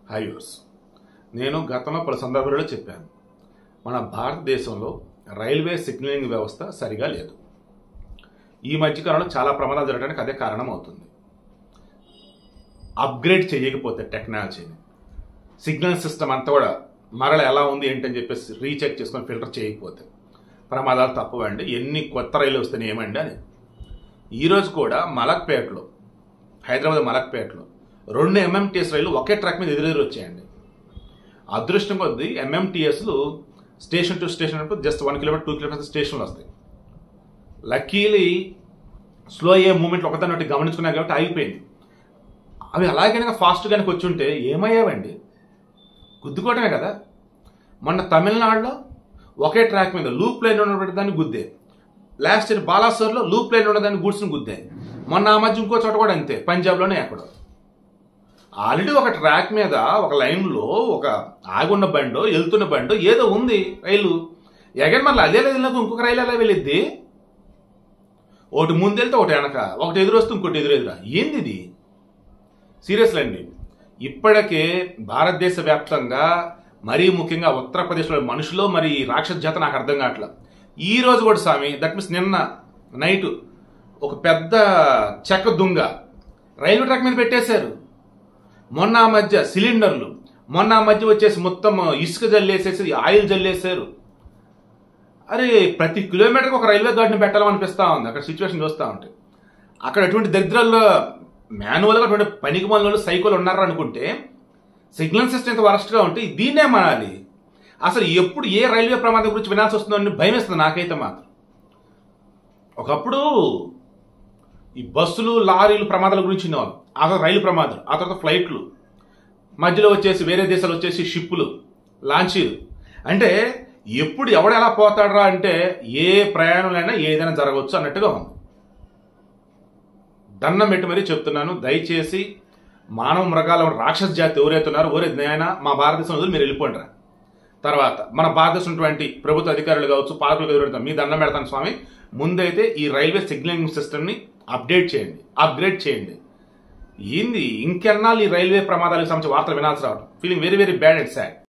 highways నేను గతంలో పలు సందర్భాలలో చెప్పాను మన భారతదేశంలో రైల్వే సిగ్నలింగ్ వ్యవస్థ సరిగా లేదు ఈ మధ్యకాలంలో చాలా ప్రమాదాలు జరగడానికి అదే కారణం అవుతుంది అప్గ్రేడ్ చేయకపోతే టెక్నాలజీని సిగ్నల్ సిస్టమ్ అంతా కూడా మరల ఎలా ఉంది ఏంటని చెప్పేసి రీచెక్ చేసుకొని ఫిల్టర్ చేయకపోతే ప్రమాదాలు తప్పవండి ఎన్ని కొత్త రైలు వస్తున్నాయి ఏమండి అని ఈరోజు కూడా మలక్పేటలో హైదరాబాద్ మలక్పేటలో రెండు ఎంఎంటీఎస్ రైలు ఒకే ట్రాక్ మీద ఎదురెదురు వచ్చాయండి అదృష్టం కొద్దీ ఎంఎంటీఎస్లు స్టేషన్ టు స్టేషన్ అంటే just one kilometer two kilometer స్టేషన్లు వస్తాయి లక్కీలీ స్లో అయ్యే మూమెంట్లు ఒకదాన్ని ఒకటి గమనించుకున్నాయి కాబట్టి ఆగిపోయింది అవి అలాగే ఫాస్ట్ కనుక వచ్చి ఉంటే ఏమయ్యావండి గుద్దుకోవటమే కదా మొన్న తమిళనాడులో ఒకే ట్రాక్ మీద లూప్ లైన్ ఉన్నటువంటి దాన్ని గుద్దే లాస్ట్ ఇయర్ బాలాసోర్లో లూప్ లైన్ ఉన్నదాన్ని గూడ్స్ని గుద్దే మొన్న ఆ మధ్య ఇంకో చోట కూడా అంతే పంజాబ్లోనే ఎక్కడో ఆల్రెడీ ఒక ట్రాక్ మీద ఒక లైన్లో ఒక ఆగున్న బండో వెళ్తున్న బండో ఏదో ఉంది రైలు ఎగన్ మళ్ళీ అదే వెళ్ళినప్పుడు ఇంకొక రైలు ఎలా వెళ్ళిద్ది ఒకటి ముందు వెళ్తే ఒకటి వెనక ఒకటి ఎదురు వస్తే ఇంకోటి ఎదురు ఎదురా ఏంది ఇది సీరియస్లీ అండి ఇప్పటికే భారతదేశ వ్యాప్తంగా మరీ ముఖ్యంగా ఉత్తరప్రదేశ్లో మనుషులు మరి ఈ రాక్షస జాత నాకు అర్థం కావట్లేదు ఈ రోజు కూడా స్వామి దట్ మీన్స్ నిన్న నైట్ ఒక పెద్ద చెక్క దుంగ రైల్వే ట్రాక్ మీద పెట్టేశారు మొన్న ఆ మధ్య సిలిండర్లు మొన్న ఆ మధ్య వచ్చేసి మొత్తం ఇసుక జల్లేసేసి ఆయిల్ జల్లేశారు అరే ప్రతి కిలోమీటర్కి ఒక రైల్వే గార్డ్ని పెట్టాలనిపిస్తా ఉంది అక్కడ సిచ్యువేషన్ చూస్తూ ఉంటే అక్కడ అటువంటి దరిద్రాల్లో మాన్యువల్గా అటువంటి పనికి మనలో సైకోలు ఉన్నారు అనుకుంటే సిగ్నల్ సిస్టమ్ ఇంత వరస్ట్గా ఉంటే దీన్నే మానాలి అసలు ఎప్పుడు ఏ రైల్వే ప్రమాదం గురించి వినాల్సి వస్తుందో అని భయం వేస్తుంది నాకైతే మాత్రం ఒకప్పుడు ఈ బస్సులు లారీలు ప్రమాదాల గురించి వినేవాళ్ళు ఆ తర్వాత రైలు ప్రమాదాలు ఆ తర్వాత ఫ్లైట్లు మధ్యలో వచ్చేసి వేరే దేశాలు వచ్చేసి షిప్పులు లాంచీలు అంటే ఎప్పుడు ఎవడు ఎలా పోతాడరా అంటే ఏ ప్రయాణంలో ఏదైనా జరగవచ్చు అన్నట్టుగా ఉంది దండం పెట్టి మరీ చెప్తున్నాను దయచేసి మానవ మృగాల రాక్షస జాతి ఎవరైతున్నారో ఓరే నాయన మా భారతదేశం వదిలి మీరు వెళ్ళిపోండి రా తర్వాత మన భారతదేశం ఉన్నటువంటి ప్రభుత్వ అధికారులు కావచ్చు పాలకులు ఎవరైతే మీ దండం పెడతాను స్వామి ముందైతే ఈ రైల్వే సిగ్నలింగ్ సిస్టమ్ని అప్డేట్ చేయండి అప్గ్రేడ్ చేయండి ఏంది ఇంకెన్నాళ్ళు ఈ రైల్వే ప్రమాదాలకు సంబంధించి వార్తలు వినాల్సి రావడం feeling very very bad and sad